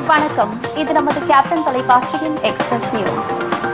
வணக்கம் இது நமது கேப்டன் தொலைக்காட்சியின் எக்ஸ்பிரஸ் நியூஸ்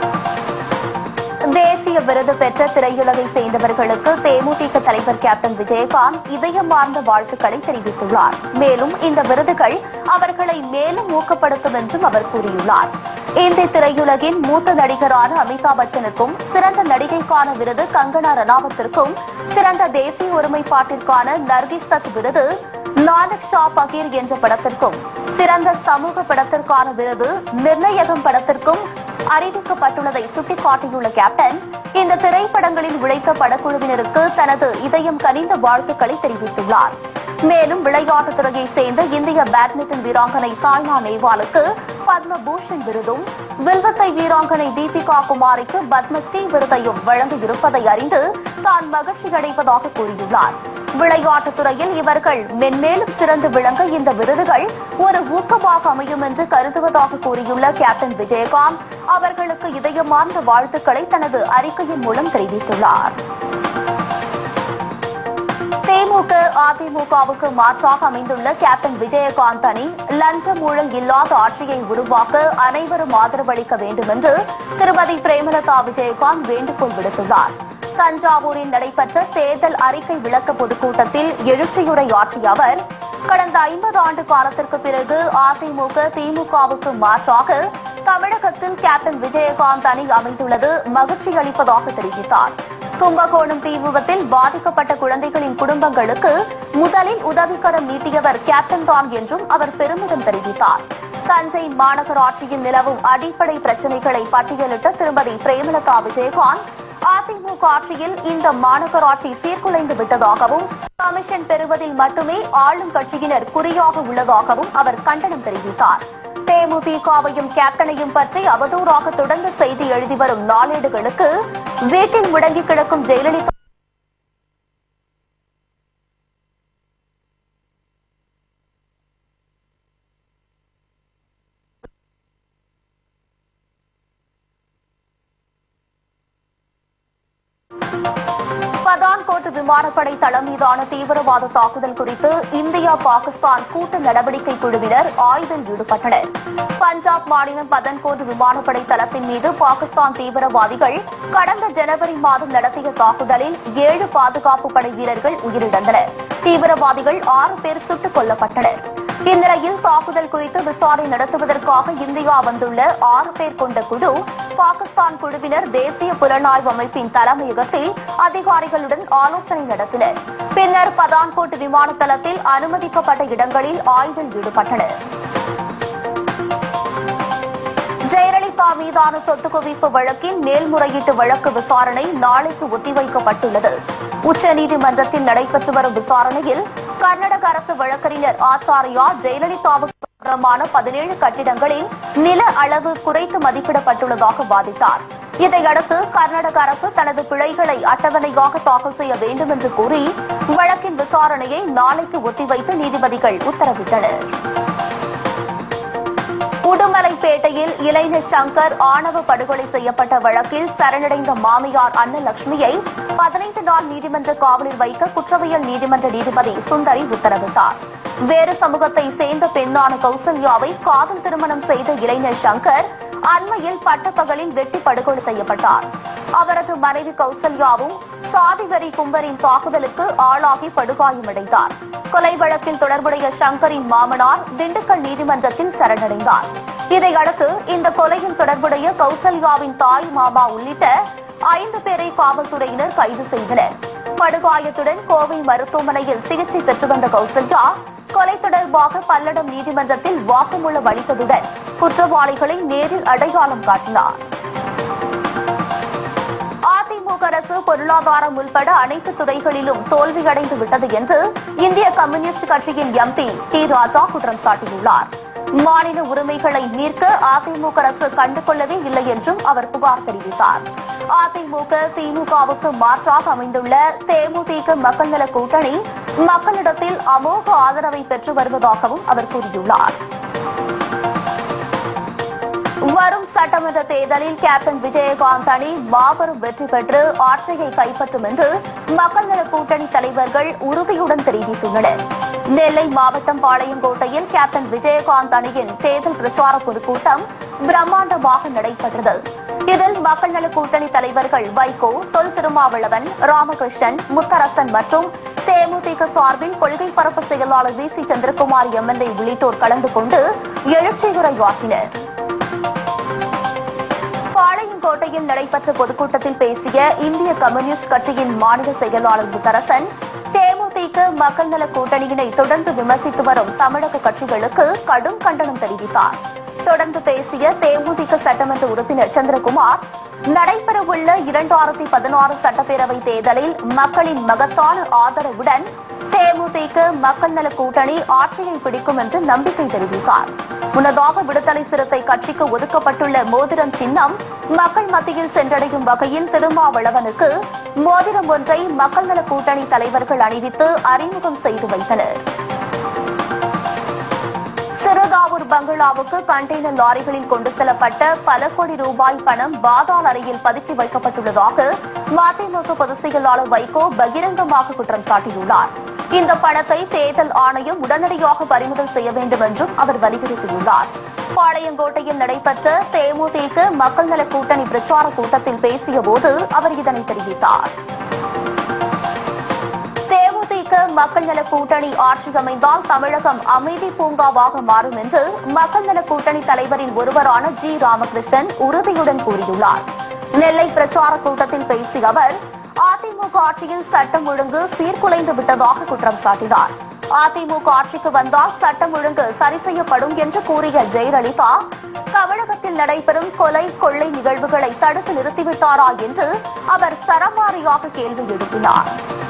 தேசிய விருது பெற்ற திரையுலகை சேர்ந்தவர்களுக்கு தேமுதிக தலைவர் கேப்டன் விஜயகாந்த் இதயமார்ந்த வாழ்த்துக்களை தெரிவித்துள்ளார் மேலும் இந்த விருதுகள் அவர்களை மேலும் ஊக்கப்படுத்தும் என்றும் அவர் கூறியுள்ளார் இந்திய திரையுலகின் மூத்த நடிகரான அமிதாப் பச்சனுக்கும் சிறந்த நடிகைக்கான விருது கங்கனா ரணாவத்திற்கும் சிறந்த தேசிய ஒருமைப்பாட்டிற்கான நர்கிஸ் தத் விருது நானக் ஷா பகீர் என்ற படத்திற்கும் சிறந்த சமூக படத்திற்கான விருது நிர்ணயகம் படத்திற்கும் அறிவிக்கப்பட்டுள்ளதை சுட்டிக்காட்டியுள்ள கேப்டன் இந்த திரைப்படங்களில் உழைத்த படக்குழுவினருக்கு தனது இதயம் கனிந்த வாழ்த்துக்களை தெரிவித்துள்ளார் மேலும் விளையாட்டுத் துறையைச் சேர்ந்த இந்திய பேட்மிண்டன் வீராங்கனை சாய்னா நேவாலுக்கு பத்ம பூஷன் விருதும் வில்வத்தை வீராங்கனை தீபிகா குமாரிக்கு பத்மஸ்ரீ விருதையும் வழங்க இருப்பதை அறிந்து தான் மகிழ்ச்சி அடைவதாக கூறியுள்ளார் விளையாட்டுத் துறையில் இவர்கள் மென்மேலும் சிறந்து விளங்க இந்த விருதுகள் ஒரு ஊக்கமாக அமையும் என்று கருதுவதாக கூறியுள்ள கேப்டன் விஜயகாந்த் அவர்களுக்கு இதயமார்ந்த வாழ்த்துக்களை தனது அறிக்கையின் மூலம் தெரிவித்துள்ளார் திமுக அதிமுகவுக்கு மாற்றாக அமைந்துள்ள கேப்டன் விஜயகாந்த் அணி லஞ்ச ஊழல் இல்லாத ஆட்சியை உருவாக்க அனைவரும் ஆதரவளிக்க வேண்டும் என்று திருமதி பிரேமலதா விஜயகாந்த் வேண்டுகோள் விடுத்துள்ளார் தஞ்சாவூரில் நடைபெற்ற தேர்தல் அறிக்கை விளக்க பொதுக்கூட்டத்தில் எழுச்சியுரை ஆற்றிய அவர் கடந்த ஐம்பது ஆண்டு காலத்திற்கு பிறகு அதிமுக திமுகவுக்கு மாற்றாக தமிழகத்தில் கேப்டன் விஜயகாந்த் அணி அமைந்துள்ளது மகிழ்ச்சி அளிப்பதாக தெரிவித்தார் கும்பகோணம் தீ விபத்தில் பாதிக்கப்பட்ட குழந்தைகளின் குடும்பங்களுக்கு முதலில் உதவிக்கரம் நீட்டியவர் கேப்டன் தான் என்றும் அவர் பெருமிதம் தெரிவித்தார் தஞ்சை மாநகராட்சியில் நிலவும் அடிப்படை பிரச்சினைகளை பட்டியலிட்ட திருமதி பிரேமலதா விஜயகாந்த் அதிமுக ஆட்சியில் இந்த மாநகராட்சி சீர்குலைந்து விட்டதாகவும் கமிஷன் பெறுவதில் மட்டுமே ஆளும் கட்சியினர் குறியாக உள்ளதாகவும் அவர் கண்டனம் தெரிவித்தார் தேமுதிகவையும் கேப்டனையும் பற்றி அவதூறாக தொடர்ந்து செய்தி எழுதி வரும் நாளேடுகளுக்கு வீட்டில் முடங்கி கிடக்கும் ஜெயலலிதா பதான்கோட் விமானப்படை தளம் மீதான தீவிரவாத தாக்குதல் குறித்து இந்தியா பாகிஸ்தான் கூட்டு நடவடிக்கை குழுவினர் ஆய்வில் ஈடுபட்டனர் பஞ்சாப் மாநிலம் பதன்கோட் விமானப்படை தளத்தின் மீது பாகிஸ்தான் தீவிரவாதிகள் கடந்த ஜனவரி மாதம் நடத்திய தாக்குதலில் ஏழு பாதுகாப்பு படை வீரர்கள் உயிரிழந்தனர் தீவிரவாதிகள் ஆறு பேர் சுட்டுக் கொல்லப்பட்டனர் இந்நிலையில் தாக்குதல் குறித்து விசாரணை நடத்துவதற்காக இந்தியா வந்துள்ள ஆறு பேர் கொண்ட குழு பாகிஸ்தான் குழுவினர் தேசிய புலனாய்வு அமைப்பின் தலைமையகத்தில் அதிகாரிகளுடன் ஆலோசனை நடத்தினர் பின்னர் பதான்கோட் விமான தளத்தில் அனுமதிக்கப்பட்ட இடங்களில் ஆய்வில் ஈடுபட்டனர் ஜெயலலிதா மீதான சொத்து குவிப்பு வழக்கின் மேல்முறையீட்டு வழக்கு விசாரணை நாளைக்கு ஒத்திவைக்கப்பட்டுள்ளது உச்சநீதிமன்றத்தில் நடைபெற்று வரும் விசாரணையில் கர்நாடக அரசு வழக்கறிஞர் ஆச்சாரியா ஜெயலலிதாவுக்கு சொந்தமான பதினேழு கட்டிடங்களில் நில அளவு குறைத்து மதிப்பிடப்பட்டுள்ளதாக வாதிட்டார் இதையடுத்து கர்நாடக அரசு தனது பிழைகளை அட்டவணையாக தாக்கல் செய்ய வேண்டும் என்று கூறி வழக்கின் விசாரணையை நாளைக்கு ஒத்திவைத்து நீதிபதிகள் உத்தரவிட்டனர் உடுமலைப்பேட்டையில் இளைஞர் சங்கர் ஆணவ படுகொலை செய்யப்பட்ட வழக்கில் சரணடைந்த மாமியார் அன்னலட்சுமியை பதினைந்து நாள் நீதிமன்ற காவலில் வைக்க குற்றவியல் நீதிமன்ற நீதிபதி சுந்தரி உத்தரவிட்டார் வேறு சமூகத்தை சேர்ந்த பெண்ணான கௌசல்யாவை காதல் திருமணம் செய்த இளைஞர் சங்கர் அண்மையில் பட்டப்பகலில் வெட்டி படுகொலை செய்யப்பட்டார் அவரது மனைவி கௌசல்யாவும் சாதிவரி கும்பரின் தாக்குதலுக்கு ஆளாகி படுகாயமடைந்தார் கொலை வழக்கில் தொடர்புடைய சங்கரின் மாமனார் திண்டுக்கல் நீதிமன்றத்தில் சரணடைந்தார் இதையடுத்து இந்த கொலையில் தொடர்புடைய கௌசல்யாவின் தாய் மாமா உள்ளிட்ட ஐந்து பேரை காவல்துறையினர் கைது செய்தனர் படுகாயத்துடன் கோவை மருத்துவமனையில் சிகிச்சை பெற்று வந்த கௌசல்யா கொலை தொடர்பாக பல்லடம் நீதிமன்றத்தில் வாக்குமூலம் அளித்ததுடன் குற்றவாளிகளை நேரில் அடையாளம் காட்டினார் அதிமுக அரசு பொருளாதாரம் உள்பட அனைத்து துறைகளிலும் தோல்வியடைந்து விட்டது என்று இந்திய கம்யூனிஸ்ட் கட்சியின் எம்பி டி ராஜா குற்றம் சாட்டியுள்ளார் மாநில உரிமைகளை மீட்க அதிமுக அரசு கண்டுகொள்ளவே இல்லை என்றும் அவர் புகார் தெரிவித்தார் அதிமுக திமுகவுக்கு மாற்றாக அமைந்துள்ள தேமுதிக மக்கள் நல கூட்டணி மக்களிடத்தில் அமோக ஆதரவை பெற்று வருவதாகவும் அவர் கூறியுள்ளார் வரும் சட்டமன்ற தேர்தலில் கேப்டன் விஜயகாந்த் அணி மாபெரும் வெற்றி பெற்று ஆட்சியை கைப்பற்றும் என்று மக்கள் நல கூட்டணி தலைவர்கள் உறுதியுடன் தெரிவித்துள்ளனர் நெல்லை மாவட்டம் பாளையங்கோட்டையில் கேப்டன் விஜயகாந்த் அணியின் தேர்தல் பிரச்சார பொதுக்கூட்டம் பிரம்மாண்டமாக நடைபெற்றது இதில் மக்கள் நல கூட்டணி தலைவர்கள் வைகோ தொல் திருமாவளவன் ராமகிருஷ்ணன் முத்தரசன் மற்றும் தேமுதிக சார்பில் கொள்கை பரப்பு செயலாளர் வி சி சந்திரகுமார் எம்எல்ஏ உள்ளிட்டோர் கலந்து கொண்டு எழுச்சி உரையாற்றினர் பாளையங்கோட்டையில் நடைபெற்ற பொதுக்கூட்டத்தில் பேசிய இந்திய கம்யூனிஸ்ட் கட்சியின் மாநில செயலாளர் முத்தரசன் தேமுதிக மக்கள் நல கூட்டணியினை தொடர்ந்து விமர்சித்து வரும் தமிழக கட்சிகளுக்கு கடும் கண்டனம் தெரிவித்தார் தொடர்ந்து பேசிய தேமுதிக சட்டமன்ற உறுப்பினர் சந்திரகுமார் நடைபெறவுள்ள இரண்டாயிரத்தி பதினாறு சட்டப்பேரவை தேர்தலில் மக்களின் மகத்தான ஆதரவுடன் தேமுதிக மக்கள் நல கூட்டணி ஆட்சியை பிடிக்கும் என்று நம்பிக்கை தெரிவித்தார் முன்னதாக விடுதலை சிறுத்தை கட்சிக்கு ஒதுக்கப்பட்டுள்ள மோதிரம் சின்னம் மக்கள் மத்தியில் சென்றடையும் வகையில் திருமாவளவனுக்கு மோதிரம் ஒன்றை மக்கள் நல கூட்டணி தலைவர்கள் அணிவித்து அறிமுகம் செய்து வைத்தனர் சிறுதாவூர் பங்களாவுக்கு கண்டெய்னர் லாரிகளில் கொண்டு செல்லப்பட்ட பல கோடி ரூபாய் பணம் பாதாள் அறையில் பதுக்கி வைக்கப்பட்டுள்ளதாக மதிமுக பொதுச் செயலாளர் வைகோ பகிரங்கமாக குற்றம் சாட்டியுள்ளார் இந்த பணத்தை தேர்தல் ஆணையம் உடனடியாக பறிமுதல் செய்ய வேண்டும் என்றும் அவர் வலியுறுத்தியுள்ளார் பாளையங்கோட்டையில் நடைபெற்ற தேமுதிக மக்கள் நல கூட்டணி பிரச்சார கூட்டத்தில் பேசியபோது அவர் இதனை தெரிவித்தார் தேமுதிக மக்கள் நல கூட்டணி ஆட்சி அமைந்தால் தமிழகம் அமைதி பூங்காவாக மாறும் என்று மக்கள் நல கூட்டணி தலைவரின் ஒருவரான ஜி ராமகிருஷ்ணன் உறுதியுடன் கூறியுள்ளார் நெல்லை பிரச்சார கூட்டத்தில் பேசிய அவர் அதிமுக ஆட்சியில் சட்டம் ஒழுங்கு சீர்குலைந்து விட்டதாக குற்றம் சாட்டினார் அதிமுக ஆட்சிக்கு வந்தால் சட்டம் ஒழுங்கு சரி செய்யப்படும் என்று கூறிய ஜெயலலிதா தமிழகத்தில் நடைபெறும் கொலை கொள்ளை நிகழ்வுகளை தடுத்து நிறுத்திவிட்டாரா என்று அவர் சரமாரியாக கேள்வி எழுப்பினார்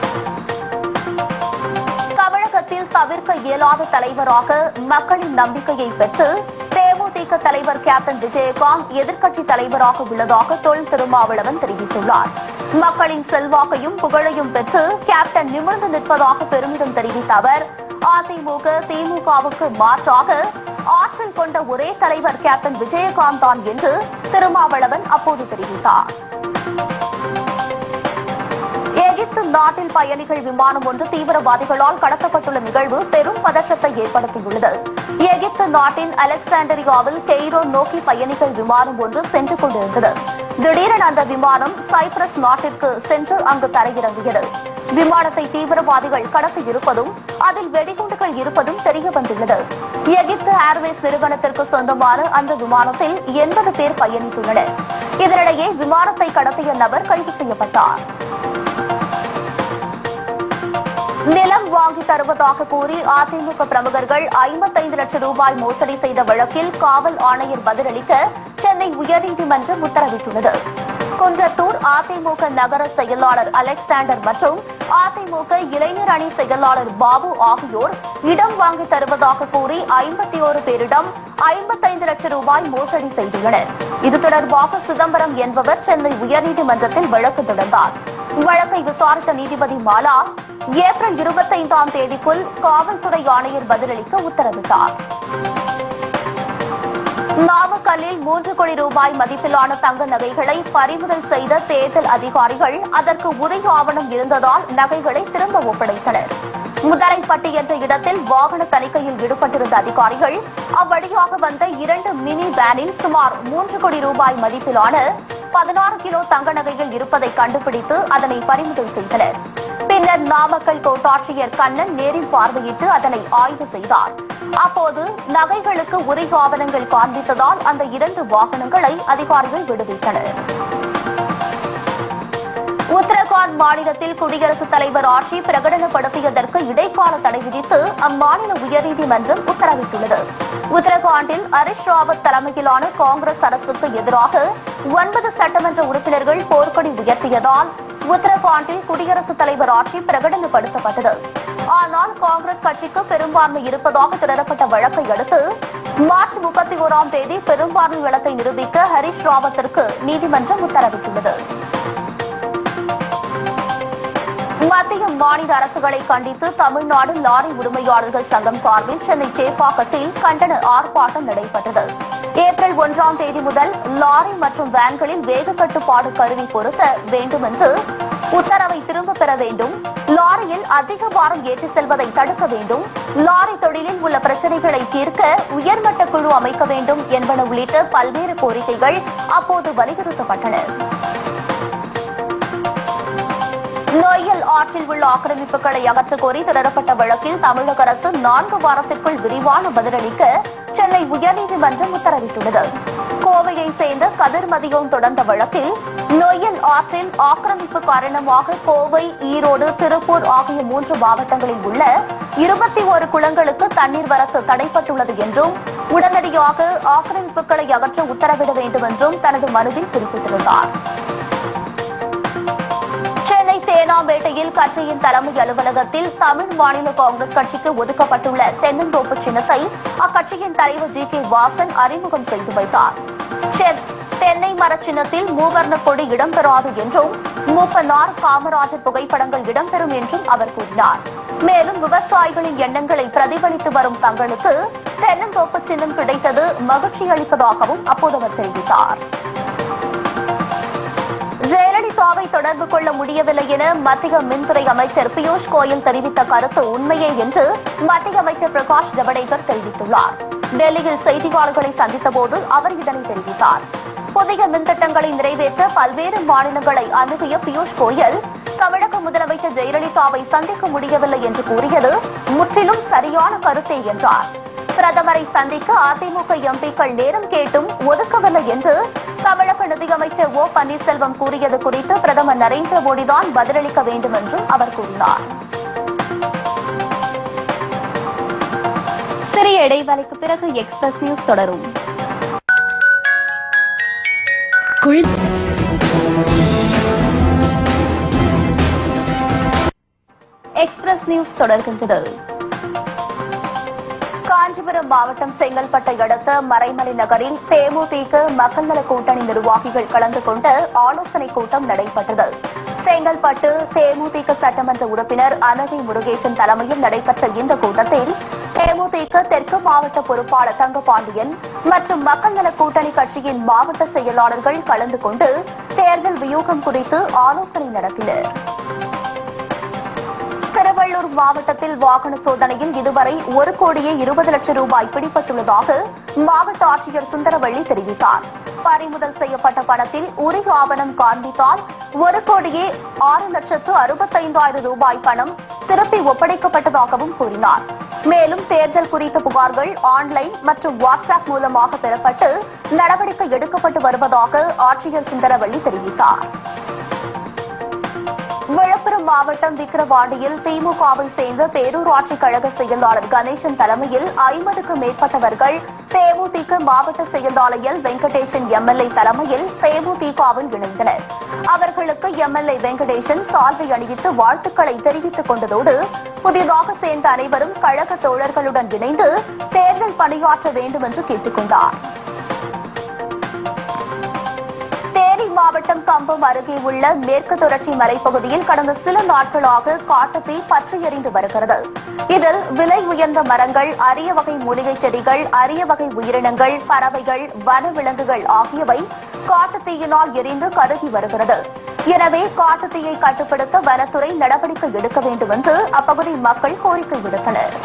தமிழகத்தில் தவிர்க்க இயலாத தலைவராக மக்களின் நம்பிக்கையை பெற்று தேமுதிக தலைவர் கேப்டன் விஜயகாந்த் எதிர்க்கட்சி தலைவராக உள்ளதாக தொல் திருமாவளவன் தெரிவித்துள்ளார் மக்களின் செல்வாக்கையும் புகழையும் பெற்று கேப்டன் நிமிர்ந்து நிற்பதாக பெருமிதம் தெரிவித்த அவர் அதிமுக திமுகவுக்கு மாற்றாக ஆற்றல் கொண்ட ஒரே தலைவர் கேப்டன் விஜயகாந்த் தான் என்று திருமாவளவன் அப்போது தெரிவித்தார் எகிப்து நாட்டில் பயணிகள் விமானம் ஒன்று தீவிரவாதிகளால் கடத்தப்பட்டுள்ள நிகழ்வு பெரும் பதற்றத்தை ஏற்படுத்தியுள்ளது எகிப்து நாட்டின் அலெக்சாண்டரியாவில் கெய்ரோ நோக்கி பயணிகள் விமானம் ஒன்று சென்று கொண்டிருந்தது திடீரென அந்த விமானம் சைப்ரஸ் நாட்டிற்கு சென்று அங்கு தரையிறங்கியது விமானத்தை தீவிரவாதிகள் கடத்தி இருப்பதும் அதில் வெடிகுண்டுகள் இருப்பதும் தெரிய வந்துள்ளது எகிப்து ஏர்வேஸ் நிறுவனத்திற்கு சொந்தமான அந்த விமானத்தில் எண்பது பேர் பயணித்துள்ளனர் இதனிடையே விமானத்தை கடத்திய நபர் கைது செய்யப்பட்டார் நிலம் வாங்கி தருவதாக கூறி அதிமுக பிரமுகர்கள் ஐம்பத்தைந்து லட்சம் ரூபாய் மோசடி செய்த வழக்கில் காவல் ஆணையர் பதிலளிக்க சென்னை உயர்நீதிமன்றம் உத்தரவிட்டுள்ளது குன்றத்தூர் அதிமுக நகர செயலாளர் அலெக்சாண்டர் மற்றும் அதிமுக இளைஞர் அணி செயலாளர் பாபு ஆகியோர் இடம் வாங்கி தருவதாக கூறி ஐம்பத்தி ஒரு பேரிடம் ஐம்பத்தைந்து லட்சம் ரூபாய் மோசடி செய்துள்ளனர் இது தொடர்பாக சிதம்பரம் என்பவர் சென்னை உயர்நீதிமன்றத்தில் வழக்கு தொடர்ந்தார் வழக்கை விசாரித்த நீதிபதி மாலா ஏப்ரல் இருபத்தைந்தாம் தேதிக்குள் காவல்துறை ஆணையர் பதிலளிக்க உத்தரவிட்டார் நாமக்கல்லில் மூன்று கோடி ரூபாய் மதிப்பிலான தங்க நகைகளை பறிமுதல் செய்த தேர்தல் அதிகாரிகள் அதற்கு உரிய ஆவணம் இருந்ததால் நகைகளை திரும்ப ஒப்படைத்தனர் முதலைப்பட்டி என்ற இடத்தில் வாகன தணிக்கையில் ஈடுபட்டிருந்த அதிகாரிகள் அவ்வழியாக வந்த இரண்டு மினி வேனில் சுமார் மூன்று கோடி ரூபாய் மதிப்பிலான பதினாறு கிலோ தங்க நகைகள் இருப்பதை கண்டுபிடித்து அதனை பறிமுதல் செய்தனர் பின்னர் நாமக்கல் கோட்டாட்சியர் கண்ணன் நேரில் பார்வையிட்டு அதனை ஆய்வு செய்தார் அப்போது நகைகளுக்கு உரிய ஆவணங்கள் காண்பித்ததால் அந்த இரண்டு வாகனங்களை அதிகாரிகள் விடுவித்தனர் உத்தரகாண்ட் மாநிலத்தில் குடியரசுத் தலைவர் ஆட்சி பிரகடனப்படுத்தியதற்கு இடைக்கால தடை விதித்து அம்மாநில உயர்நீதிமன்றம் உத்தரவிட்டுள்ளது உத்தரகாண்டில் ஹரிஷ் ராவத் தலைமையிலான காங்கிரஸ் அரசுக்கு எதிராக ஒன்பது சட்டமன்ற உறுப்பினர்கள் போர்க்கொடி உயர்த்தியதால் உத்தரகாண்டில் குடியரசுத் தலைவர் ஆட்சி பிரகடனப்படுத்தப்பட்டது ஆனால் காங்கிரஸ் கட்சிக்கு பெரும்பான்மை இருப்பதாக தொடரப்பட்ட வழக்கை அடுத்து மார்ச் முப்பத்தி ஓராம் தேதி பெரும்பான்மை வழக்கை நிரூபிக்க ஹரிஷ் ராவத்திற்கு நீதிமன்றம் உத்தரவிட்டுள்ளது மத்திய மாநில அரசுகளை கண்டித்து தமிழ்நாடு லாரி உரிமையாளர்கள் சங்கம் சார்பில் சென்னை சேப்பாக்கத்தில் கண்டன ஆர்ப்பாட்டம் நடைபெற்றது ஏப்ரல் ஒன்றாம் தேதி முதல் லாரி மற்றும் வேன்களில் வேக கட்டுப்பாடு கருவி பொருத்த வேண்டும் என்று உத்தரவை திரும்பப் பெற வேண்டும் லாரியில் அதிக பாரம் ஏற்றிச் செல்வதை தடுக்க வேண்டும் லாரி தொழிலில் உள்ள பிரச்சனைகளை தீர்க்க உயர்மட்ட குழு அமைக்க வேண்டும் என்பன உள்ளிட்ட பல்வேறு கோரிக்கைகள் அப்போது வலியுறுத்தப்பட்டன நொய்யல் ஆற்றில் உள்ள ஆக்கிரமிப்புகளை அகற்றக் கோரி தொடரப்பட்ட வழக்கில் தமிழக அரசு நான்கு வாரத்திற்குள் விரிவான பதிலளிக்க சென்னை உயர்நீதிமன்றம் உத்தரவிட்டுள்ளது கோவையை சேர்ந்த கதிர்மதியோன் தொடர்ந்த வழக்கில் நொய்யல் ஆற்றில் ஆக்கிரமிப்பு காரணமாக கோவை ஈரோடு திருப்பூர் ஆகிய மூன்று மாவட்டங்களில் உள்ள இருபத்தி ஒரு குளங்களுக்கு தண்ணீர் வரத்து தடைப்பட்டுள்ளது என்றும் உடனடியாக ஆக்கிரமிப்புகளை அகற்ற உத்தரவிட வேண்டும் என்றும் தனது மனுவில் குறிப்பிட்டிருந்தார் சென்னை தேனாம்பேட்டையில் கட்சியின் தலைமை அலுவலகத்தில் தமிழ் மாநில காங்கிரஸ் கட்சிக்கு ஒதுக்கப்பட்டுள்ள தென்னந்தோப்பு சின்னத்தை அக்கட்சியின் தலைவர் ஜி கே வாசன் அறிமுகம் செய்து வைத்தார் செ- தென்னை மர சின்னத்தில் மூவர்ண கொடி இடம்பெறாது என்றும் மூப்பனார் காமராஜர் புகைப்படங்கள் இடம்பெறும் என்றும் அவர் கூறினார் மேலும் விவசாயிகளின் எண்ணங்களை பிரதிபலித்து வரும் தங்களுக்கு தென்னந்தோப்பு சின்னம் கிடைத்தது மகிழ்ச்சி அளிப்பதாகவும் அப்போது அவர் தெரிவித்தார் ஜெயலலிதாவை தொடர்பு கொள்ள முடியவில்லை என மத்திய மின்துறை அமைச்சர் பியூஷ் கோயல் தெரிவித்த கருத்து உண்மையே என்று மத்திய அமைச்சர் பிரகாஷ் ஜவடேகர் தெரிவித்துள்ளார் டெல்லியில் செய்தியாளர்களை சந்தித்தபோது அவர் இதனை தெரிவித்தார் புதிய மின்திட்டங்களை நிறைவேற்ற பல்வேறு மாநிலங்களை அணுகிய பியூஷ் கோயல் தமிழக முதலமைச்சர் ஜெயலலிதாவை சந்திக்க முடியவில்லை என்று கூறியது முற்றிலும் சரியான கருத்தே என்றார் பிரதமரை சந்திக்க அதிமுக எம்பிக்கள் நேரம் கேட்டும் ஒதுக்கவில்லை என்று தமிழக நிதியமைச்சர் ஓ பன்னீர்செல்வம் கூறியது குறித்து பிரதமர் நரேந்திர மோடிதான் பதிலளிக்க வேண்டும் என்றும் அவர் கூறினார் சிறிய இடைவேளைக்கு பிறகு எக்ஸ்பிரஸ் நியூஸ் தொடரும் எக்ஸ்பிரஸ் நியூஸ் தொடர்கின்றது காஞ்சிபுரம் மாவட்டம் செங்கல்பட்டை அடுத்த மறைமலை நகரில் தேமுதிக மக்கள் நல கூட்டணி நிர்வாகிகள் கலந்து கொண்ட ஆலோசனைக் கூட்டம் நடைபெற்றது செங்கல்பட்டு தேமுதிக சட்டமன்ற உறுப்பினர் அனகை முருகேசன் தலைமையில் நடைபெற்ற இந்த கூட்டத்தில் தேமுதிக தெற்கு மாவட்ட பொறுப்பாளர் தங்கபாண்டியன் மற்றும் மக்கள் நல கூட்டணி கட்சியின் மாவட்ட செயலாளர்கள் கலந்து கொண்டு தேர்தல் வியூகம் குறித்து ஆலோசனை நடத்தினர் திருவள்ளூர் மாவட்டத்தில் வாகன சோதனையில் இதுவரை ஒரு கோடியே இருபது லட்சம் ரூபாய் பிடிபட்டுள்ளதாக மாவட்ட ஆட்சியர் சுந்தரவள்ளி தெரிவித்தார் பறிமுதல் செய்யப்பட்ட பணத்தில் உரிய ஆவணம் காண்பித்தால் ஒரு கோடியே ஆறு லட்சத்து அறுபத்தைந்தாயிரம் ரூபாய் பணம் திருப்பி ஒப்படைக்கப்பட்டதாகவும் கூறினார் மேலும் தேர்தல் குறித்த புகார்கள் ஆன்லைன் மற்றும் வாட்ஸ்அப் மூலமாக பெறப்பட்டு நடவடிக்கை எடுக்கப்பட்டு வருவதாக ஆட்சியர் சுந்தரவள்ளி தெரிவித்தார் விழுப்புரம் மாவட்டம் விக்கிரவாண்டியில் திமுகவை சேர்ந்த பேரூராட்சி கழக செயலாளர் கணேசன் தலைமையில் ஐம்பதுக்கும் மேற்பட்டவர்கள் தேமுதிக மாவட்ட செயலாளர் எல் வெங்கடேசன் எம்எல்ஏ தலைமையில் தேமுதிகவில் இணைந்தனர் அவர்களுக்கு எம்எல்ஏ வெங்கடேசன் சால்வை அணிவித்து வாழ்த்துக்களை தெரிவித்துக் கொண்டதோடு புதிதாக சேர்ந்த அனைவரும் கழக தோழர்களுடன் இணைந்து தேர்தல் பணியாற்ற வேண்டும் என்று கேட்டுக் கொண்டார் தேனி மாவட்டம் கம்பம் அருகே உள்ள மேற்கு தொடர்ச்சி மலைப்பகுதியில் கடந்த சில நாட்களாக காட்டுத்தீ பற்றி எறிந்து வருகிறது இதில் விலை உயர்ந்த மரங்கள் அரிய வகை மூலிகைச் செடிகள் அரிய வகை உயிரினங்கள் பறவைகள் வனவிலங்குகள் ஆகியவை காட்டுத்தீயினால் எரிந்து கருகி வருகிறது எனவே காட்டுத்தீயை கட்டுப்படுத்த வனத்துறை நடவடிக்கை எடுக்க வேண்டும் என்று அப்பகுதி மக்கள் கோரிக்கை விடுத்தனர்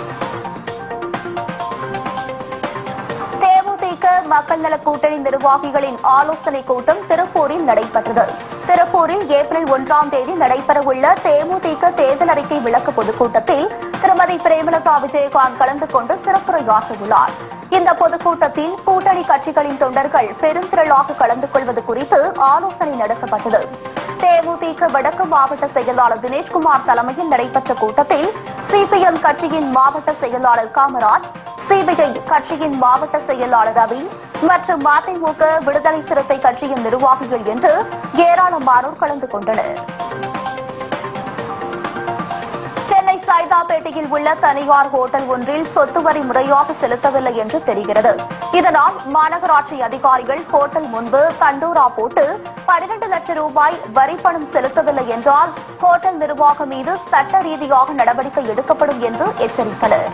தேமுதிக மக்கள் நல கூட்டணி நிர்வாகிகளின் ஆலோசனைக் கூட்டம் திருப்பூரில் நடைபெற்றது திருப்பூரில் ஏப்ரல் ஒன்றாம் தேதி நடைபெறவுள்ள தேமுதிக தேர்தல் அறிக்கை விளக்க பொதுக்கூட்டத்தில் திருமதி பிரேமலதா விஜயகாந்த் கலந்து கொண்டு சிறப்புரையாற்றவுள்ளார் இந்த பொதுக்கூட்டத்தில் கூட்டணி கட்சிகளின் தொண்டர்கள் பெருந்திரளாக கலந்து கொள்வது குறித்து ஆலோசனை நடத்தப்பட்டது தேமுதிக வடக்கு மாவட்ட செயலாளர் தினேஷ்குமார் தலைமையில் நடைபெற்ற கூட்டத்தில் சிபிஎம் கட்சியின் மாவட்ட செயலாளர் காமராஜ் சிபிஐ கட்சியின் மாவட்ட செயலாளர் ரவி மற்றும் மதிமுக விடுதலை சிறுத்தை கட்சியின் நிர்வாகிகள் என்று ஏராளமானோர் கலந்து கொண்டனர் சென்னை சைதாப்பேட்டையில் உள்ள தனியார் ஹோட்டல் ஒன்றில் சொத்து வரி முறையாக செலுத்தவில்லை என்று தெரிகிறது இதனால் மாநகராட்சி அதிகாரிகள் ஹோட்டல் முன்பு தண்டூரா போட்டு பனிரெண்டு லட்சம் ரூபாய் வரி பணம் செலுத்தவில்லை என்றால் ஹோட்டல் நிர்வாகம் மீது சட்ட ரீதியாக நடவடிக்கை எடுக்கப்படும் என்று எச்சரித்தனர்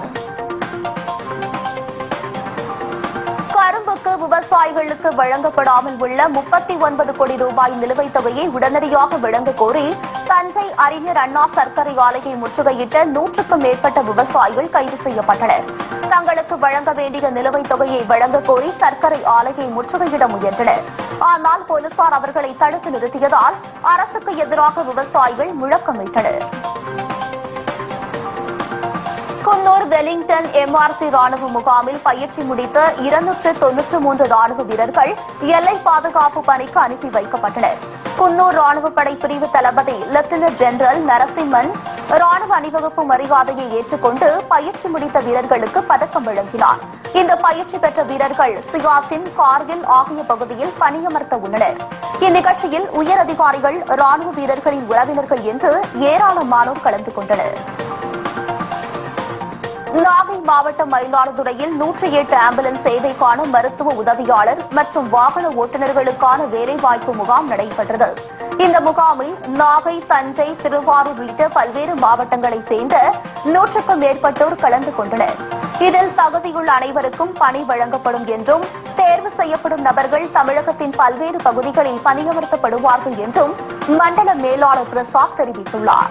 கரும்புக்கு விவசாயிகளுக்கு வழங்கப்படாமல் உள்ள முப்பத்தி ஒன்பது கோடி ரூபாய் நிலுவைத் தொகையை உடனடியாக வழங்க கோரி தஞ்சை அறிஞர் அண்ணா சர்க்கரை ஆலையை முற்றுகையிட்ட நூற்றுக்கும் மேற்பட்ட விவசாயிகள் கைது செய்யப்பட்டனர் தங்களுக்கு வழங்க வேண்டிய நிலுவைத் தொகையை வழங்க கோரி சர்க்கரை ஆலையை முற்றுகையிட முயன்றனர் ஆனால் போலீசார் அவர்களை தடுத்து நிறுத்தியதால் அரசுக்கு எதிராக விவசாயிகள் முழக்கமிட்டனர் குன்னூர் வெலிங்டன் எம்ஆர்சி ராணுவ முகாமில் பயிற்சி முடித்த இருநூற்று தொன்னூற்று மூன்று ராணுவ வீரர்கள் எல்லை பாதுகாப்பு பணிக்கு அனுப்பி வைக்கப்பட்டனர் குன்னூர் ராணுவப்படை பிரிவு தளபதி லெப்டினன்ட் ஜெனரல் நரசிம்மன் ராணுவ அணிவகுப்பு மரியாதையை ஏற்றுக்கொண்டு பயிற்சி முடித்த வீரர்களுக்கு பதக்கம் வழங்கினார் இந்த பயிற்சி பெற்ற வீரர்கள் சியாச்சின் கார்கில் ஆகிய பகுதியில் பணியமர்த்த உள்ளனர் இந்நிகழ்ச்சியில் உயர் அதிகாரிகள் ராணுவ வீரர்களின் உறவினர்கள் என்று ஏராளமானோர் கலந்து கொண்டனர் நாகை மாவட்டம் மயிலாடுதுறையில் நூற்றி எட்டு ஆம்புலன்ஸ் சேவைக்கான மருத்துவ உதவியாளர் மற்றும் வாகன ஓட்டுநர்களுக்கான வேலைவாய்ப்பு முகாம் நடைபெற்றது இந்த முகாமில் நாகை தஞ்சை திருவாரூர் உள்ளிட்ட பல்வேறு மாவட்டங்களைச் சேர்ந்த நூற்றுக்கும் மேற்பட்டோர் கலந்து கொண்டனர் இதில் தகுதியுள்ள அனைவருக்கும் பணி வழங்கப்படும் என்றும் தேர்வு செய்யப்படும் நபர்கள் தமிழகத்தின் பல்வேறு பகுதிகளில் பணியமர்த்தப்படுவார்கள் என்றும் மண்டல மேலாளர் பிரசாத் தெரிவித்துள்ளார்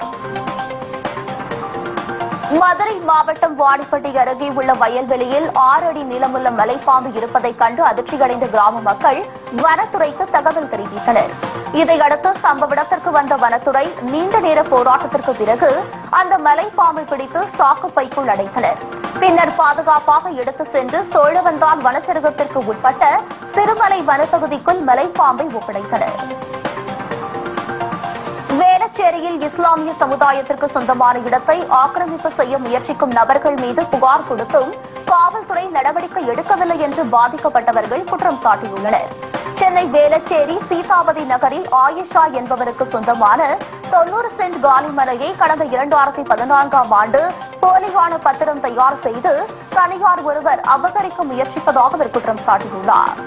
மதுரை மாவட்டம் வாடிப்பட்டி அருகே உள்ள வயல்வெளியில் ஆறு அடி நீளமுள்ள மலைப்பாம்பு இருப்பதைக் கண்டு அதிர்ச்சியடைந்த கிராம மக்கள் வனத்துறைக்கு தகவல் தெரிவித்தனர் இதையடுத்து சம்பவ இடத்திற்கு வந்த வனத்துறை நீண்ட நேர போராட்டத்திற்கு பிறகு அந்த மலைப்பாம்பை பிடித்து சாக்கு பைக்குள் அடைத்தனர் பின்னர் பாதுகாப்பாக எடுத்து சென்று சோழவந்தான் வனச்சரகத்திற்கு உட்பட்ட சிறுமலை வனப்பகுதிக்குள் மலைப்பாம்பை ஒப்படைத்தனர் வேளச்சேரியில் இஸ்லாமிய சமுதாயத்திற்கு சொந்தமான இடத்தை ஆக்கிரமிப்பு செய்ய முயற்சிக்கும் நபர்கள் மீது புகார் கொடுத்தும் காவல்துறை நடவடிக்கை எடுக்கவில்லை என்று பாதிக்கப்பட்டவர்கள் குற்றம் சாட்டியுள்ளனர் சென்னை வேளச்சேரி சீதாபதி நகரில் ஆயிஷா என்பவருக்கு சொந்தமான தொன்னூறு சென்ட் காலி மனையை கடந்த இரண்டாயிரத்தி பதினான்காம் ஆண்டு போலியான பத்திரம் தயார் செய்து தனியார் ஒருவர் அபகரிக்க முயற்சிப்பதாக அவர் குற்றம் சாட்டியுள்ளார்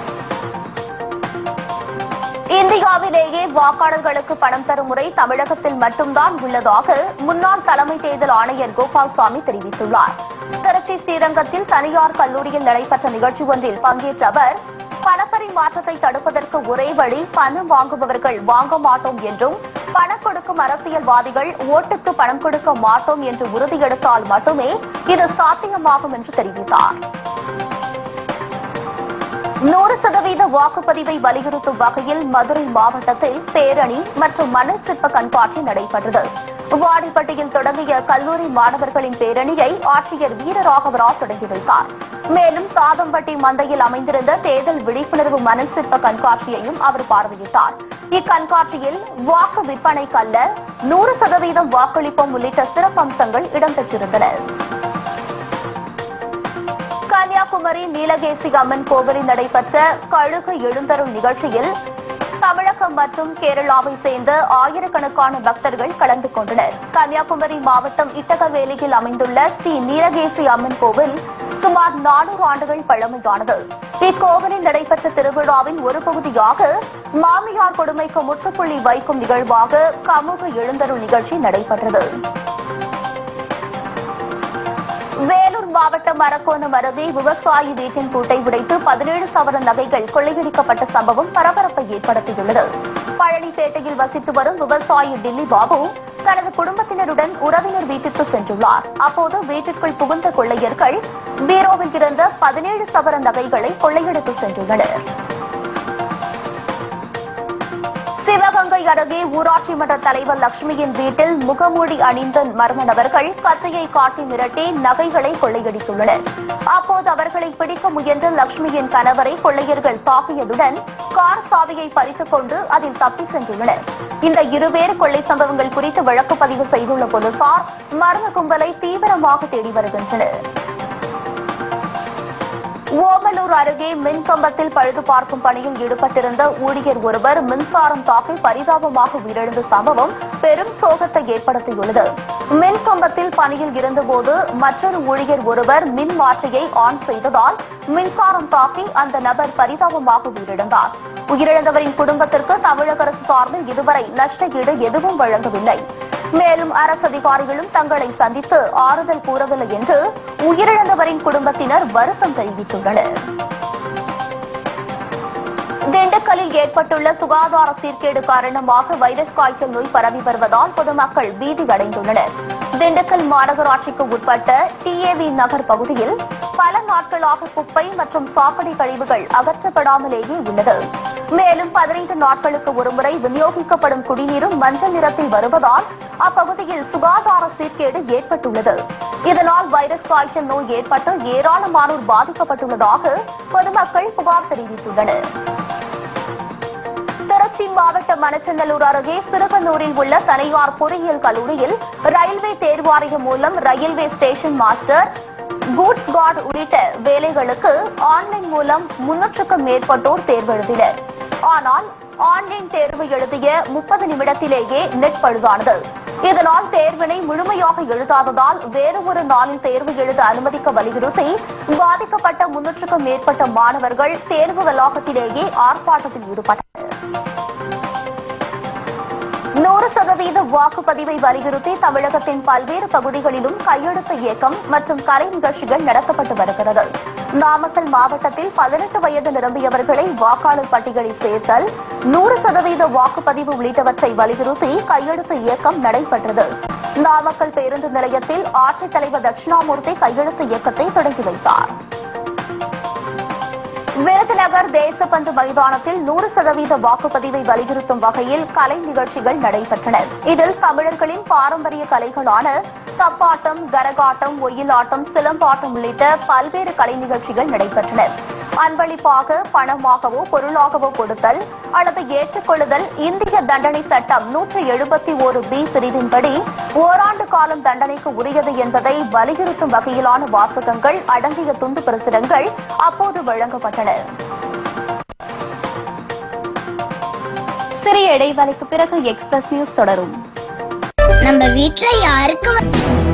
இந்தியாவிலேயே வாக்காளர்களுக்கு பணம் தரும் முறை தமிழகத்தில் மட்டும்தான் உள்ளதாக முன்னாள் தலைமை தேர்தல் ஆணையர் கோபால்சாமி தெரிவித்துள்ளார் திருச்சி ஸ்ரீரங்கத்தில் தனியார் கல்லூரியில் நடைபெற்ற நிகழ்ச்சி ஒன்றில் பங்கேற்ற அவர் பணப்பரிமாற்றத்தை தடுப்பதற்கு ஒரே வழி பணம் வாங்குபவர்கள் வாங்க மாட்டோம் என்றும் பணம் கொடுக்கும் அரசியல்வாதிகள் ஓட்டுக்கு பணம் கொடுக்க மாட்டோம் என்று உறுதியெடுத்தால் மட்டுமே இது சாத்தியமாகும் என்று தெரிவித்தார் நூறு சதவீத வாக்குப்பதிவை வலியுறுத்தும் வகையில் மதுரை மாவட்டத்தில் பேரணி மற்றும் மணல் சிற்ப கண்காட்சி நடைபெற்றது வாடிப்பட்டியில் தொடங்கிய கல்லூரி மாணவர்களின் பேரணியை ஆட்சியர் வீரராகவராவ் தொடங்கி வைத்தார் மேலும் சாதம்பட்டி மந்தையில் அமைந்திருந்த தேர்தல் விழிப்புணர்வு மணல் சிற்ப கண்காட்சியையும் அவர் பார்வையிட்டார் இக்கண்காட்சியில் வாக்கு விற்பனைக்கல்ல நூறு சதவீதம் வாக்களிப்போம் உள்ளிட்ட சிறப்பம்சங்கள் இடம்பெற்றிருந்தன கன்னியாகுமரி நீலகேசி அம்மன் கோவிலில் நடைபெற்ற கழுகு எழுந்தருள் நிகழ்ச்சியில் தமிழகம் மற்றும் கேரளாவை சேர்ந்த ஆயிரக்கணக்கான பக்தர்கள் கலந்து கொண்டனர் கன்னியாகுமரி மாவட்டம் இட்டகவேலியில் அமைந்துள்ள ஸ்ரீ நீலகேசி அம்மன் கோவில் சுமார் நானூறு ஆண்டுகள் பழமையானது இக்கோவிலில் நடைபெற்ற திருவிழாவின் ஒரு பகுதியாக மாமியார் கொடுமைக்கு முற்றுப்புள்ளி வைக்கும் நிகழ்வாக கமுக எழுந்தருள் நிகழ்ச்சி நடைபெற்றது வேலூர் மாவட்டம் அரக்கோணம் அருகே விவசாயி வீட்டின் பூட்டை உடைத்து பதினேழு சவர நகைகள் கொள்ளையடிக்கப்பட்ட சம்பவம் பரபரப்பை ஏற்படுத்தியுள்ளது பழனிப்பேட்டையில் வசித்து வரும் விவசாயி டில்லி பாபு தனது குடும்பத்தினருடன் உறவினர் வீட்டிற்கு சென்றுள்ளார் அப்போது வீட்டிற்குள் புகுந்த கொள்ளையர்கள் பீரோவில் இருந்த பதினேழு சவர நகைகளை கொள்ளையடித்து சென்றுள்ளனர் சிவகங்கை அருகே ஊராட்சி மன்ற தலைவர் லட்சுமியின் வீட்டில் முகமூடி அணிந்த மர்ம நபர்கள் கத்தியை காட்டி மிரட்டி நகைகளை கொள்ளையடித்துள்ளனர் அப்போது அவர்களை பிடிக்க முயன்ற லட்சுமியின் கணவரை கொள்ளையர்கள் தாக்கியதுடன் கார் சாவியை பறித்துக் கொண்டு அதில் தப்பி சென்றுள்ளனர் இந்த இருவேறு கொள்ளை சம்பவங்கள் குறித்து வழக்கு பதிவு செய்துள்ள போலீசார் மர்ம கும்பலை தீவிரமாக தேடி வருகின்றனர் ஓமலூர் அருகே மின்கம்பத்தில் பழுது பார்க்கும் பணியில் ஈடுபட்டிருந்த ஊழியர் ஒருவர் மின்சாரம் தாக்கி பரிதாபமாக உயிரிழந்த சம்பவம் பெரும் சோகத்தை ஏற்படுத்தியுள்ளது மின்கம்பத்தில் பணியில் இருந்தபோது மற்றொரு ஊழியர் ஒருவர் மின் மாற்றியை ஆன் செய்ததால் மின்சாரம் தாக்கி அந்த நபர் பரிதாபமாக உயிரிழந்தார் உயிரிழந்தவரின் குடும்பத்திற்கு தமிழக அரசு சார்பில் இதுவரை நஷ்ட ஈடு எதுவும் வழங்கவில்லை மேலும் அரசு அதிகாரிகளும் தங்களை சந்தித்து ஆறுதல் கூறவில்லை என்று உயிரிழந்தவரின் குடும்பத்தினர் வருத்தம் தெரிவித்துள்ளனர் திண்டுக்கல்லில் ஏற்பட்டுள்ள சுகாதார சீர்கேடு காரணமாக வைரஸ் காய்ச்சல் நோய் பரவி வருவதால் பொதுமக்கள் பீதி அடைந்துள்ளனர் திண்டுக்கல் மாநகராட்சிக்கு உட்பட்ட டிஏவி நகர் பகுதியில் பல நாட்களாக குப்பை மற்றும் சாக்கடை கழிவுகள் அகற்றப்படாமலேயே உள்ளது மேலும் பதினைந்து நாட்களுக்கு ஒருமுறை விநியோகிக்கப்படும் குடிநீரும் மஞ்சள் நிறத்தில் வருவதால் அப்பகுதியில் சுகாதார சீர்கேடு ஏற்பட்டுள்ளது இதனால் வைரஸ் காய்ச்சல் நோய் ஏற்பட்டு ஏராளமானோர் பாதிக்கப்பட்டுள்ளதாக பொதுமக்கள் புகார் தெரிவித்துள்ளனர் திருச்சி மாவட்டம் மணச்சநல்லூர் அருகே சிறுகனூரில் உள்ள தனியார் பொறியியல் கல்லூரியில் ரயில்வே தேர்வாரியம் மூலம் railway station master goods guard உள்ளிட்ட வேலைகளுக்கு ஆன்லைன் மூலம் முன்னூற்றுக்கும் மேற்பட்டோர் தேர்வெழுதினர் ஆனால் ஆன்லைன் தேர்வு எழுதிய முப்பது நிமிடத்திலேயே நெட் பழுதானது இதனால் தேர்வினை முழுமையாக எழுதாததால் வேறு ஒரு நாளில் தேர்வு எழுத அனுமதிக்க வலியுறுத்தி பாதிக்கப்பட்ட முன்னூற்றுக்கும் மேற்பட்ட மாணவர்கள் தேர்வு வளாகத்திலேயே ஆர்ப்பாட்டத்தில் ஈடுபட்டனர் நூறு சதவீத வாக்குப்பதிவை வலியுறுத்தி தமிழகத்தின் பல்வேறு பகுதிகளிலும் கையெழுத்து இயக்கம் மற்றும் கலை நிகழ்ச்சிகள் நடத்தப்பட்டு வருகிறது நாமக்கல் மாவட்டத்தில் பதினெட்டு வயது நிரம்பியவர்களை வாக்காளர் பட்டியலில் சேர்த்தல் நூறு சதவீத வாக்குப்பதிவு உள்ளிட்டவற்றை வலியுறுத்தி கையெழுத்து இயக்கம் நடைபெற்றது நாமக்கல் பேருந்து நிலையத்தில் ஆட்சித்தலைவர் தட்சிணாமூர்த்தி கையெழுத்து இயக்கத்தை தொடங்கி வைத்தார் விருதுநகர் தேசப்பந்து மைதானத்தில் நூறு சதவீத வாக்குப்பதிவை வலியுறுத்தும் வகையில் கலை நிகழ்ச்சிகள் நடைபெற்றன இதில் தமிழர்களின் பாரம்பரிய கலைகளான தப்பாட்டம் கரகாட்டம் ஒயிலாட்டம் சிலம்பாட்டம் உள்ளிட்ட பல்வேறு கலை நிகழ்ச்சிகள் நடைபெற்றன அன்பளிப்பாக பணமாகவோ பொருளாகவோ கொடுத்தல் அல்லது ஏற்றுக்கொள்ளுதல் இந்திய தண்டனை சட்டம் நூற்றி எழுபத்தி ஒரு பி பிரிவின்படி ஓராண்டு காலம் தண்டனைக்கு உரியது என்பதை வலியுறுத்தும் வகையிலான வாசகங்கள் அடங்கிய துண்டு பிரசுரங்கள் அப்போது வழங்கப்பட்டன சிறிய இடைவேளைக்கு பிறகு எக்ஸ்பிரஸ் நியூஸ் தொடரும் நம்ம வீட்ல யாருக்கு வ-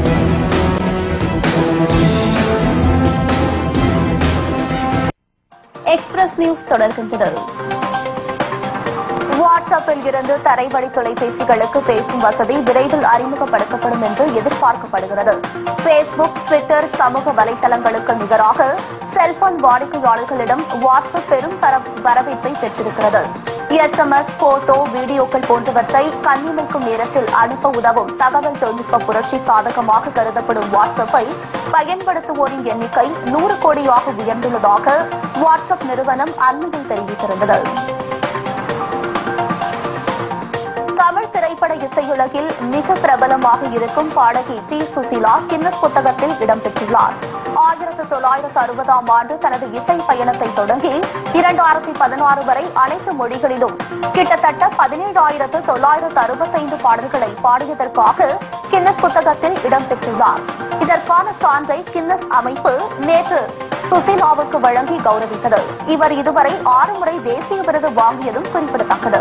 எக்ஸ்பிரஸ் நியூஸ் தொடர்கின்றது வாட்ஸ்அப்பில் இருந்து தரைவழி தொலைபேசிகளுக்கு பேசும் வசதி விரைவில் அறிமுகப்படுத்தப்படும் என்று எதிர்பார்க்கப்படுகிறது பேஸ்புக் ட்விட்டர் சமூக வலைதளங்களுக்கு நிகராக செல்போன் வாடிக்கையாளர்களிடம் வாட்ஸ்அப் பெரும் பர- வரவேற்பை பெற்றிருக்கிறது எஸ்எம்எஸ் போட்டோ வீடியோக்கள் போன்றவற்றை கண்ணிமைக்கும் நேரத்தில் அனுப்ப உதவும் தகவல் தொழில்நுட்ப புரட்சி சாதகமாக கருதப்படும் வாட்ஸ்அப்பை பயன்படுத்துவோரின் எண்ணிக்கை நூறு கோடியாக உயர்ந்துள்ளதாக வாட்ஸ்அப் நிறுவனம் அண்மையில் தெரிவித்திருந்தது தமிழ் திரைப்பட இசையுலகில் மிக பிரபலமாக இருக்கும் பாடகி பி சுசீலா கின்னஸ் புத்தகத்தில் இடம்பெற்றுள்ளார் ஆயிரத்து தொள்ளாயிரத்து அறுபதாம் ஆண்டு தனது இசை பயணத்தை தொடங்கி இரண்டாயிரத்தி பதினாறு வரை அனைத்து மொழிகளிலும் கிட்டத்தட்ட பதினேழாயிரத்து தொள்ளாயிரத்து அறுபத்தைந்து பாடல்களை பாடியதற்காக கின்னஸ் புத்தகத்தில் இடம்பெற்றுள்ளார் இதற்கான சான்றை கின்னஸ் அமைப்பு நேற்று சுசீலாவுக்கு வழங்கி கௌரவித்தது இவர் இதுவரை ஆறு முறை தேசிய விருது வாங்கியதும் குறிப்பிடத்தக்கது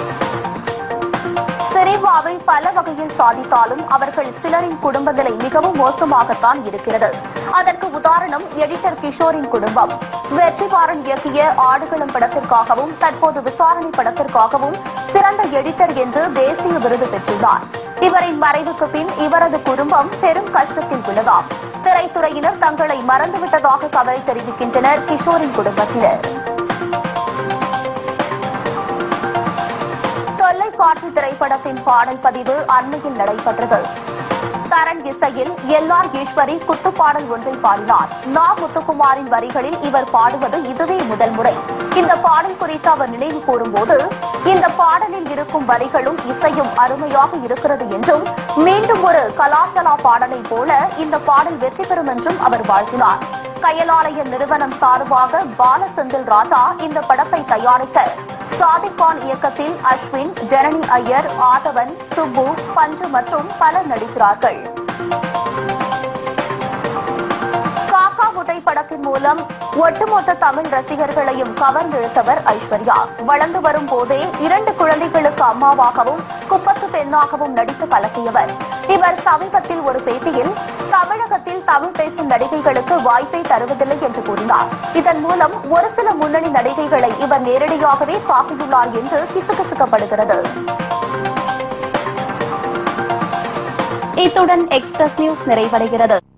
சினிமாவில் பல வகையில் சாதித்தாலும் அவர்கள் சிலரின் குடும்ப நிலை மிகவும் மோசமாகத்தான் இருக்கிறது அதற்கு உதாரணம் எடிட்டர் கிஷோரின் குடும்பம் வெற்றிமாறன் இயக்கிய ஆடுகளம் படத்திற்காகவும் தற்போது விசாரணை படத்திற்காகவும் சிறந்த எடிட்டர் என்று தேசிய விருது பெற்றுள்ளார் இவரின் மறைவுக்கு பின் இவரது குடும்பம் பெரும் கஷ்டத்தில் உள்ளதாம் திரைத்துறையினர் தங்களை மறந்துவிட்டதாக கவலை தெரிவிக்கின்றனர் கிஷோரின் குடும்பத்தினர் தொல்லைக்காட்சி திரைப்படத்தின் பாடல் பதிவு அண்மையில் நடைபெற்றது தரன் இசையில் எல் ஆர் ஈஸ்வரி குத்துப்பாடல் ஒன்றை பாடினார் நா முத்துக்குமாரின் வரிகளில் இவர் பாடுவது இதுவே முதல் முறை இந்த பாடல் குறித்து அவர் நினைவு கூறும்போது இந்த பாடலில் இருக்கும் வரிகளும் இசையும் அருமையாக இருக்கிறது என்றும் மீண்டும் ஒரு கலாசலா பாடலை போல இந்த பாடல் வெற்றி பெறும் என்றும் அவர் வாழ்த்தினார் கயலாலய நிறுவனம் சார்பாக பாலசெந்தில் ராஜா இந்த படத்தை தயாரிக்க சாதிக் கான் இயக்கத்தில் அஸ்வின் ஜனனி ஐயர் ஆதவன் சுப்பு பஞ்சு மற்றும் பலர் நடிக்கிறார்கள் காக்கா முட்டை படத்தின் மூலம் மூலம் ஒட்டுமொத்த தமிழ் ரசிகர்களையும் கவர்ந்திழுத்தவர் ஐஸ்வர்யா வளர்ந்து வரும் போதே இரண்டு குழந்தைகளுக்கு அம்மாவாகவும் குப்பத்து பெண்ணாகவும் நடித்து கலக்கியவர் இவர் சமீபத்தில் ஒரு பேட்டியில் தமிழகத்தில் தமிழ் பேசும் நடிகைகளுக்கு வாய்ப்பை தருவதில்லை என்று கூறினார் இதன் மூலம் ஒரு சில முன்னணி நடிகைகளை இவர் நேரடியாகவே தாக்கியுள்ளார் என்று கிசுகிசுக்கப்படுகிறது இத்துடன் எக்ஸ்பிரஸ் நியூஸ் நிறைவடைகிறது